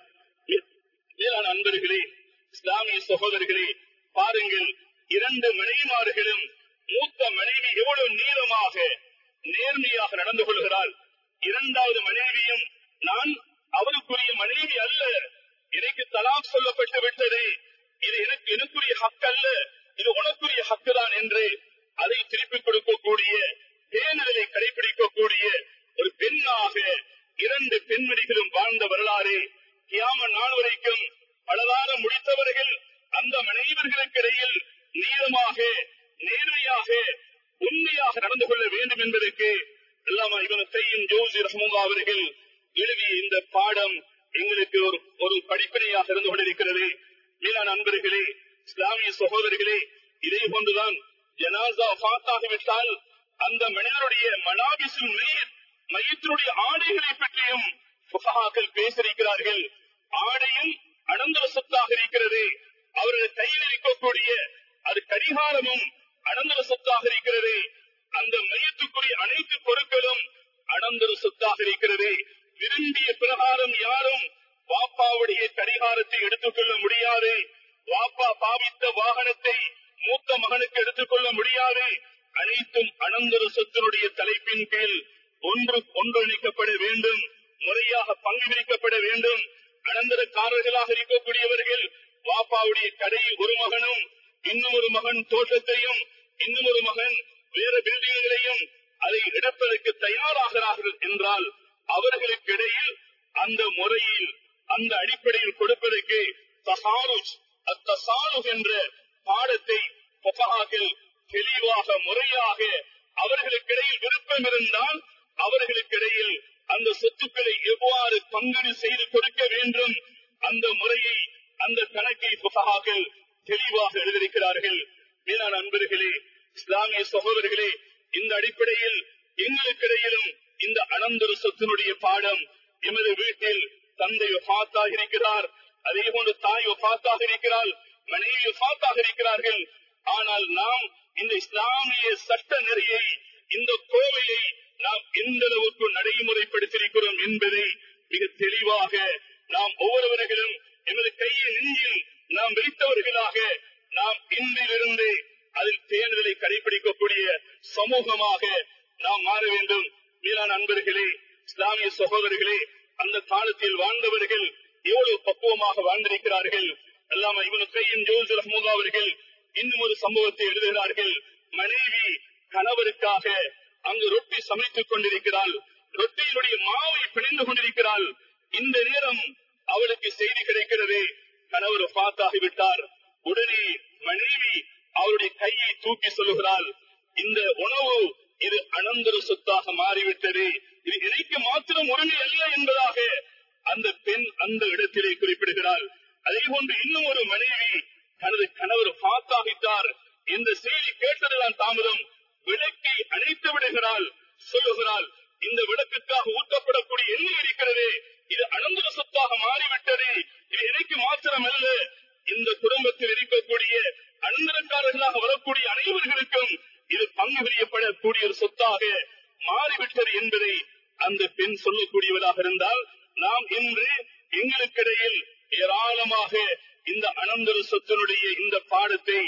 மேலான அன்பர்களே இஸ்லாமிய சகோதரர்களே பாருங்கள் இரண்டு மனைவிமார்களும் மூத்த மனைவி எவ்வளவு நீளமாக நேர்மையாக நடந்து கொள்கிறாள் இரண்டாவது மனைவியும் நான் அவருக்குரிய மனைவி அல்ல எனக்கு தலாக் சொல்லப்பட்டு விட்டது இது எனக்கு எனக்குரிய ஹக்கு அல்ல இது உனக்குரிய ஹக்கு தான் என்று அதை திருப்பிக் கொடுக்கக்கூடிய பேனலை கடைபிடிக்கக்கூடிய ஒரு பெண்ணாக இரண்டு பெண்மணிகளும் வாழ்ந்த வரலாறு கியாம நாள் வரைக்கும் பலதார முடித்தவர்கள் அந்த மனைவர்களுக்கு இடையில் நீளமாக நேர்மையாக உண்மையாக நடந்து கொள்ள வேண்டும் என்பதற்கு அல்லாமா இவன் செய்யும் ஜோசி ரஹமுல்லா அவர்கள் எழுதிய இந்த பாடம் எங்களுக்கு ஒரு ஒரு படிப்பினையாக இருந்து கொண்டிருக்கிறது மீனான அன்பர்களே இஸ்லாமிய சகோதரர்களே இதே போன்றுதான் ஜனாசா பாத்தாகிவிட்டால் அந்த மனிதனுடைய மனாபிசில் மையத் மையத்தினுடைய ஆடைகளை பற்றியும் புகாக்கள் பேசியிருக்கிறார்கள் ஆடையும் அனந்தர சொத்தாக இருக்கிறது அவரது கையில் இருக்கக்கூடிய அது கரிகாரமும் அனந்தர சொத்தாக இருக்கிறது அந்த மையத்துக்குரிய அனைத்து பொருட்களும் அனந்தர சொத்தாக இருக்கிறது விரும்பிய பிரகாரம் யாரும் வாப்பாவுடைய கடிகாரத்தை எடுத்துக்கொள்ள முடியாது வாப்பா பாவித்த வாகனத்தை மூத்த மகனுக்கு எடுத்துக்கொள்ள முடியாது அனைத்தும் அனந்தர சொத்தினுடைய தலைப்பின் கீழ் ஒன்று ஒன்றிணைக்கப்பட வேண்டும் முறையாக பங்கு பிரிக்கப்பட வேண்டும் அனந்தரக்காரர்களாக இருக்கக்கூடியவர்கள் வாப்பாவுடைய கடையில் ஒரு மகனும் இன்னும் ஒரு மகன் தோட்டத்தையும் இன்னும் ஒரு மகன் வேறு பில்டிங்களையும் அதை எடுப்பதற்கு தயாராகிறார்கள் என்றால் அவர்களுக்கு இடையில் அந்த முறையில் அந்த அடிப்படையில் கொடுப்பதற்கு தசாருஜ் அத்தசாலு என்ற பாடத்தை பொகாக்கள் தெளிவாக முறையாக அவர்களுக்கிடையில் விருப்பம் இருந்தால் அவர்களுக்கிடையில் அந்த சொத்துக்களை எவ்வாறு பங்கீடு செய்து கொடுக்க வேண்டும் அந்த முறையை அந்த கணக்கை புகாக்கள் தெளிவாக எழுதியிருக்கிறார்கள் மேலான அன்பர்களே இஸ்லாமிய சகோதரர்களே இந்த அடிப்படையில் எங்களுக்கிடையிலும் இந்த அனந்தர சொத்தினுடைய பாடம் எமது வீட்டில் தந்தை ஒஃபாத்தாக இருக்கிறார் அதே போன்று தாய் ஒஃபாத்தாக இருக்கிறாள் மனைவி ஒஃபாத்தாக இருக்கிறார்கள் ஆனால் நாம் இந்த இஸ்லாமிய சட்ட நெறியை இந்த கோவையை நாம் எந்த அளவுக்கு நடைமுறைப்படுத்தியிருக்கிறோம் என்பதை மிக தெளிவாக நாம் ஒவ்வொருவர்களும் எமது கையை நெஞ்சில் நாம் வைத்தவர்களாக நாம் இன்றிலிருந்து அதில் தேர்தலை கடைபிடிக்கக்கூடிய சமூகமாக நாம் மாற வேண்டும் மீதான அன்பர்களே இஸ்லாமிய சகோதரர்களே அந்த காலத்தில் வாழ்ந்தவர்கள் எவ்வளவு பக்குவமாக வாழ்ந்திருக்கிறார்கள் அல்லாம இவனு கையின் ஜோஸ் ரஹ்முல்லா அவர்கள் இன்னும் ஒரு சம்பவத்தை எழுதுகிறார்கள் மனைவி கணவருக்காக அங்கு ரொட்டி சமைத்துக் கொண்டிருக்கிறாள் ரொட்டியினுடைய மாவை பிணைந்து கொண்டிருக்கிறாள் இந்த நேரம் அவளுக்கு செய்தி கிடைக்கிறது கணவர் பார்த்தாகிவிட்டார் உடனே மனைவி அவருடைய கையை தூக்கி சொல்லுகிறாள் இந்த உணவு இது அனந்தர சொத்தாக மாறிவிட்டது இது எனக்கு மாத்திரம் உரிமை அல்ல என்பதாக அந்த பெண் அந்த இடத்திலே குறிப்பிடுகிறாள் அதே போன்று இன்னும் ஒரு மனைவி தனது கணவர் பார்த்தாகிட்டார் இந்த செய்தி கேட்டதுதான் தாமதம் விளக்கை அணைத்து விடுகிறாள் சொல்லுகிறாள் இந்த விளக்குக்காக ஊட்டப்படக்கூடிய எண்ணெய் இருக்கிறது இது அனந்தர சொத்தாக மாறிவிட்டது இது எனக்கு மாத்திரம் அல்ல இந்த குடும்பத்தில் இருக்கக்கூடிய அனந்தரக்காரர்களாக வரக்கூடிய அனைவர்களுக்கும் இது பங்கு பிரியப்படக்கூடிய ஒரு சொத்தாக மாறிவிட்டது என்பதை அந்த பெண் சொல்லக்கூடியவராக இருந்தால் நாம் இன்று எங்களுக்கிடையில் ஏராளமாக இந்த அனந்தர சொத்தினுடைய இந்த பாடத்தை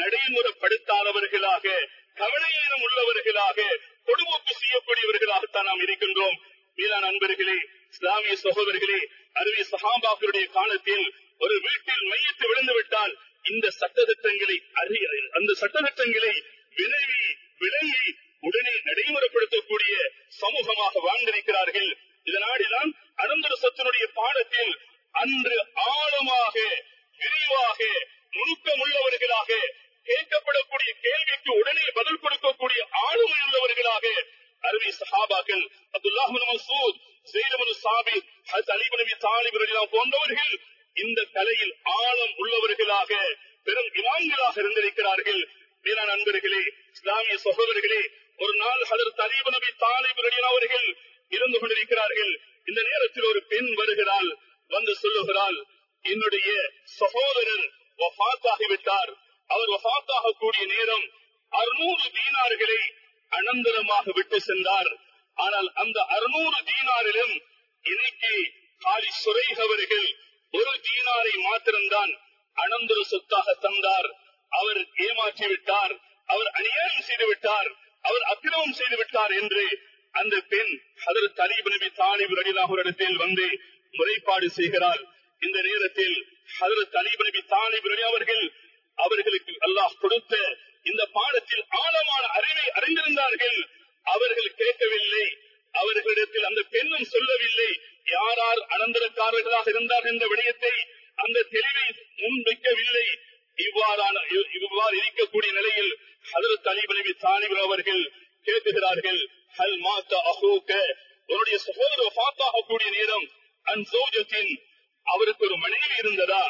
நடைமுறைப்படுத்தாதவர்களாக கவலையீனம் உள்ளவர்களாக பொடுபோக்கு செய்யக்கூடியவர்களாகத்தான் நாம் இருக்கின்றோம் மீதான நண்பர்களே இஸ்லாமிய சகோதரர்களே அருவி சஹாபாக்களுடைய காலத்தில் ஒரு வீட்டில் மையத்து விழுந்து விட்டால் இந்த சட்டத்திட்டங்களை அறிய அந்த சட்டத்திட்டங்களை வினவி விளங்கி உடனே நடைமுறைப்படுத்தக்கூடிய சமூகமாக வாழ்ந்திருக்கிறார்கள் இதனாடிதான் அனந்தர சத்தினுடைய பாடத்தில் அன்று ஆழமாக விரிவாக நுணுக்கம் உள்ளவர்களாக கேட்கப்படக்கூடிய கேள்விக்கு உடனே பதில் கொடுக்கக்கூடிய ஆளுமை உள்ளவர்களாக அருவி சஹாபாக்கள் அப்துல்லாஹின் மசூத் ஜெயிலமனு சாபி ஹஸ் அலிபனவி தாலிபர்கள் போன்றவர்கள் இந்த கலையில் ஆழம் உள்ளவர்களாக பெரும் இமாம்களாக இருந்திருக்கிறார்கள் வீர நண்பர்களே இஸ்லாமிய சகோதரர்களே ஒரு நாள் ஹதரத் அலீப நபி தாலிபர்கள் அவர்கள் இருந்து கொண்டிருக்கிறார்கள் இந்த நேரத்தில் ஒரு பெண் வருகிறாள் வந்து சொல்லுகிறாள் என்னுடைய சகோதரர் வஃத்தாகிவிட்டார் அவர் வஃத்தாக கூடிய நேரம் அறுநூறு தீனார்களை அனந்தரமாக விட்டு சென்றார் ஆனால் அந்த அறுநூறு தீனாரிலும் இன்னைக்கு காலி சுரைக் அவர்கள் ஒரு தீனாரை மாத்திரம்தான் அனந்தர சொத்தாக தந்தார் அவர் ஏமாற்றி விட்டார் அவர் அநியாயம் செய்து விட்டார் அவர் அக்கிரமம் செய்து விட்டார் என்று அந்த பெண் அதற்கு தலீப் நபி தாலிப் ரடிலாஹுரிடத்தில் வந்து முறைப்பாடு செய்கிறார் இந்த நேரத்தில் ஹதரத் தலீப் நபி தாலிப் ரடி அவர்கள் அவர்களுக்கு அல்லாஹ் கொடுத்த இந்த பாடத்தில் ஆழமான அறிவை அறிந்திருந்தார்கள் அவர்கள் கேட்கவில்லை அவர்களிடத்தில் அந்த பெண்ணும் சொல்லவில்லை யாரார் அனந்தரக்காரர்களாக இருந்தார் என்ற விடயத்தை அந்த தெளிவை முன்வைக்கவில்லை இவ்வாறான இவ்வாறு இருக்கக்கூடிய நிலையில் ஹதரத் அலிப் நபி தாலிப் அவர்கள் கேட்குகிறார்கள் ஹல் மாத்த அஹூக்க உன்னுடைய சகோதரர் ஃபாத்தாக கூடிய நேரம் அன் சோஜத்தின் அவருக்கு ஒரு மனைவி இருந்ததா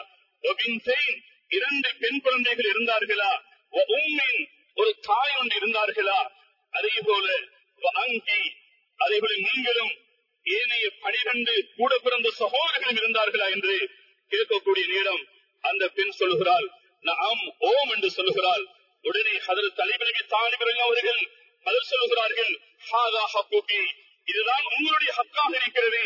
இரண்டு பெண் குழந்தைகள் இருந்தார்களா உம்மின் ஒரு தாய் ஒன்று இருந்தார்களா அதே போல அங்கி அதே போல நீங்களும் ஏனைய பனிரெண்டு கூட பிறந்த சகோதரர்களும் இருந்தார்களா என்று கேட்கக்கூடிய நேரம் அந்த பெண் சொல்லுகிறாள் நாம் ஓம் என்று சொல்லுகிறாள் உடனே அதில் தலைவலி தாலிபர்கள் அவர்கள் பதில் சொல்லுகிறார்கள் இதுதான் உங்களுடைய ஹக்காக இருக்கிறது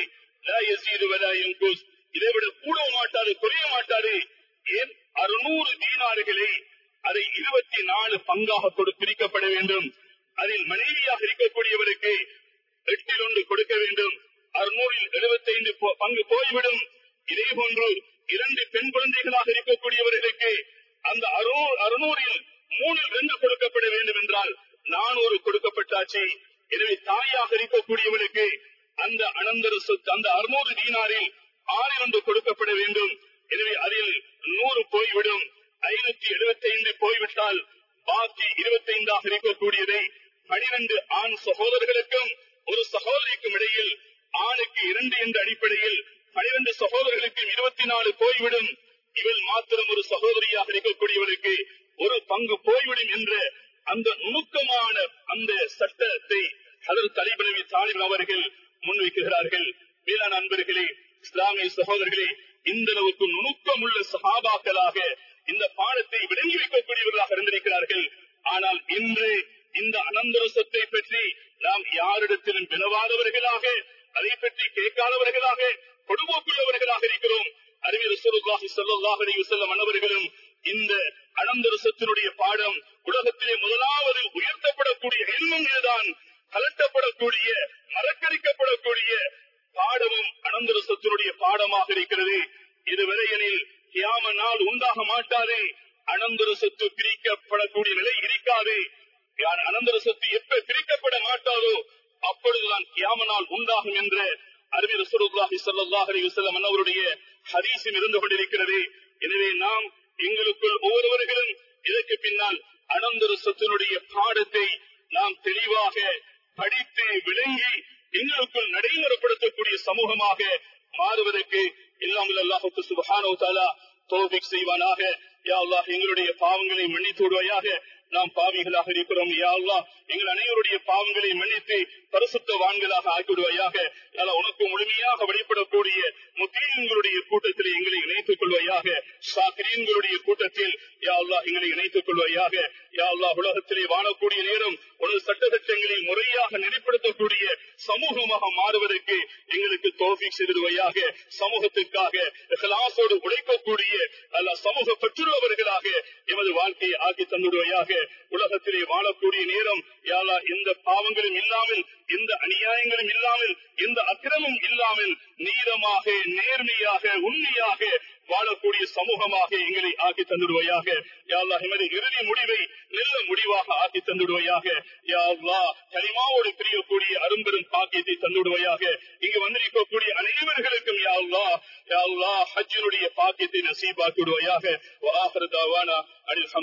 இதை விட கூட மாட்டாது குறைய மாட்டாது ஏன் அறுநூறு தீனாறுகளை அதை இருபத்தி நாலு பங்காக கொடு பிரிக்கப்பட வேண்டும் அதில் மனைவியாக இருக்கக்கூடியவருக்கு எட்டில் ஒன்று கொடுக்க வேண்டும் அறுநூறில் எழுபத்தி ஐந்து பங்கு போய்விடும் இதே போன்று இரண்டு பெண் குழந்தைகளாக இருக்கக்கூடியவர்களுக்கு அந்த அறுநூறில் மூணில் ரெண்டு கொடுக்கப்பட வேண்டும் என்றால் நானூறு கொடுக்கப்பட்டாச்சு எனவே தாயாக இருக்கக்கூடியவனுக்கு அந்த அனந்தர சொத்து அந்த அறுநூறு தீனாரில் ஆறில் ஒன்று கொடுக்கப்பட வேண்டும் எனவே அதில் நூறு போய்விடும் ஐநூத்தி எழுபத்தி ஐந்து போய்விட்டால் பாக்கி இருபத்தி ஐந்தாக இருக்கக்கூடியதை பனிரெண்டு ஆண் சகோதரர்களுக்கும் ஒரு சகோதரிக்கும் இடையில் ஆணுக்கு இரண்டு என்ற அடிப்படையில் பனிரெண்டு சகோதரர்களுக்கும் இருபத்தி நாலு போய்விடும் இவள் மாத்திரம் ஒரு சகோதரியாக இருக்கக்கூடியவளுக்கு ஒரு பங்கு போய்விடும் என்ற அந்த நுணுக்கமான அந்த சட்டத்தை அதற்கு தலைபலவி தாலிபன் அவர்கள் முன்வைக்கிறார்கள் மேலான அன்பர்களே இஸ்லாமிய சகோதரர்களே இந்த அளவுக்கு நுணுக்கம் உள்ள சகாபாக்களாக இந்த பாடத்தை விளங்கி வைக்கக்கூடியவர்களாக இருந்திருக்கிறார்கள் ஆனால் இன்று இந்த அனந்தர சொத்தை பற்றி நாம் யாரிடத்திலும் வினவாதவர்களாக அதை பற்றி கேட்காதவர்களாக கொடுபோக்குள்ளவர்களாக இருக்கிறோம் அறிவியல் சுருகாகி சொல்லல்லாஹ் செல்லும் மன்னவர்களும் இந்த அனந்தர சொத்தினுடைய பாடம் உலகத்திலே முதலாவது உயர்த்தப்படக்கூடிய எண்ணம் இதுதான் கலட்டப்படக்கூடிய மறக்கடிக்கப்படக்கூடிய பாடமும் அனந்தர சொத்தினுடைய பாடமாக இருக்கிறது இதுவரையெனில் கியாம நாள் உண்டாக மாட்டாதே அனந்தர சொத்து பிரிக்கப்படக்கூடிய நிலை இருக்காது யார் அனந்தர சொத்து எப்ப பிரிக்கப்பட மாட்டாரோ அப்பொழுதுதான் கியாமனால் உண்டாகும் என்ற அறிவி ரசூலுல்லாஹி ஸல்லல்லாஹு அலைஹி வஸல்லம் அவருடைய ஹதீஸில் இருந்து கொண்டிருக்கிறது எனவே நாம் எங்களுக்குள் ஒவ்வொருவர்களும் இதற்கு பின்னால் அனந்தர சொத்தினுடைய பாடத்தை நாம் தெளிவாக படித்து விளங்கி எங்களுக்குள் நடைமுறைப்படுத்தக்கூடிய சமூகமாக மாறுவதற்கு எல்லாம் அல்லாஹுக்கு சுபஹானோ தாலா தோபிக் செய்வானாக யா அல்லாஹ் எங்களுடைய பாவங்களை மன்னித்து விடுவாயாக நாம் பாவிகளாக இருக்கிறோம் யா அல்லாஹ் எங்கள் அனைவருடைய பாவங்களை மன்னித்து பரிசுத்தவான்களாக ஆக்கிவிடுவாயாக யாரா உனக்கு முழுமையாக வழிபடக்கூடிய முத்தீன்களுடைய கூட்டத்தில் எங்களை இணைத்துக் கொள்வாயாக சாக்கிரீன்களுடைய கூட்டத்தில் யா அல்லாஹ் எங்களை இணைத்துக் கொள்வாயாக யா அல்லாஹ் உலகத்திலே வாழக்கூடிய நேரம் உனது சட்டத்திட்டங்களை முறையாக நெறிப்படுத்தக்கூடிய சமூகமாக மாறுவதற்கு எங்களுக்கு தோல்வி செய்திருவையாக சமூகத்திற்காக கிளாசோடு உழைக்கக்கூடிய அல்ல சமூக பெற்றுள்ளவர்களாக எமது வாழ்க்கையை ஆக்கி தந்துடுவையாக உலகத்திலே வாழக்கூடிய நேரம் யாரா எந்த பாவங்களும் இல்லாமல் எந்த அநியாயங்களும் இல்லாமல் எந்த அக்கிரமும் இல்லாமல் நீளமாக நேர்மையாக உண்மையாக வாழக்கூடிய சமூகமாக எங்களை ஆக்கி தந்துடுவையாக யாழ்லா எமது இறுதி முடிவை நல்ல முடிவாக ஆக்கி தந்துடுவையாக யாழ்லா களிமாவோடு பிரியக்கூடிய அரும்பெரும் பாக்கியத்தை தந்துடுவையாக இங்கு வந்திருக்கக்கூடிய அனைவர்களுக்கும் யாழ்லா யாழ்லா ஹஜ்ஜினுடைய பாக்கியத்தை நசீபாக்கிடுவையாக அனில்